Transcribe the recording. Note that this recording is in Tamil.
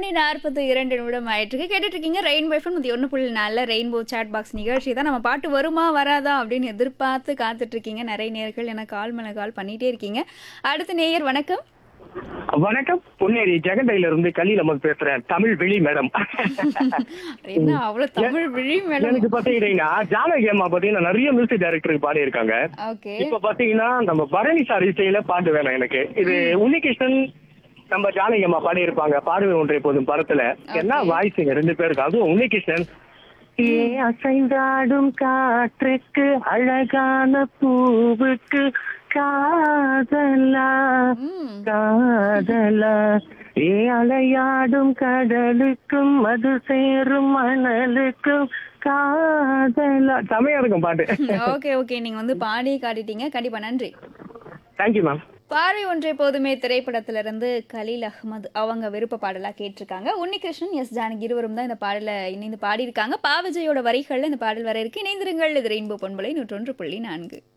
மணி நாற்பது இரண்டு நிமிடம் ஆயிட்டு கேட்டுட்டு இருக்கீங்க ரெயின்போ எஃப்எம் நூற்றி ஒன்று புள்ளி நாலில் ரெயின்போ சாட் பாக்ஸ் நிகழ்ச்சி தான் நம்ம பாட்டு வருமா வராதா அப்படின்னு எதிர்பார்த்து காத்துட்டு இருக்கீங்க நிறைய நேர்கள் எனக்கு கால் மேலே கால் பண்ணிட்டே இருக்கீங்க அடுத்த நேயர் வணக்கம் வணக்கம் பொன்னேரி ஜெகண்டையில இருந்து கலியில் அமர் பேசுறேன் தமிழ் வெளி மேடம் என்ன அவ்வளோ தமிழ் விழி மேடம் எனக்கு பாத்தீங்கன்னா ஜானகி அம்மா பாத்தீங்கன்னா நிறைய மியூசிக் டைரக்டருக்கு பாடி இருக்காங்க ஓகே இப்ப பாத்தீங்கன்னா நம்ம பரணி சார் இசையில பாட்டு வேணும் எனக்கு இது உன்னிகிருஷ்ணன் நம்ம ஜானகி அம்மா பாடி இருப்பாங்க பாடுவே ஒன்றை போதும் படத்துல என்ன வாய்ஸுங்க ரெண்டு பேருக்கு அதுவும் உன்னிகிருஷ்ணன் ஏ அசைந்தாடும் காற்றுக்கு அழகான பூவுக்கு காதலா ம் காதலா ஏ அலையாடும் கடலுக்கும் அது சேரும் மணலுக்கும் காதலா செமையா இருக்கும் பாட்டு ஓகே ஓகே நீங்கள் வந்து பாடி காட்டிட்டீங்க கண்டிப்பாக நன்றி தேங்க்யூ மேம் பார்வை ஒன்றை போதுமே திரைப்படத்திலிருந்து கலீல் அகமது அவங்க விருப்ப பாடலா கேட்டிருக்காங்க உன்னிகிருஷ்ணன் எஸ் ஜானகி இருவரும் தான் இந்த பாடலை இணைந்து பாடியிருக்காங்க பாவிஜயோட வரிகள்ல இந்த பாடல் வர இருக்கு இணைந்திருங்கள் இது ரெயின்போ பொன்பலை நூற்றொன்று புள்ளி நான்கு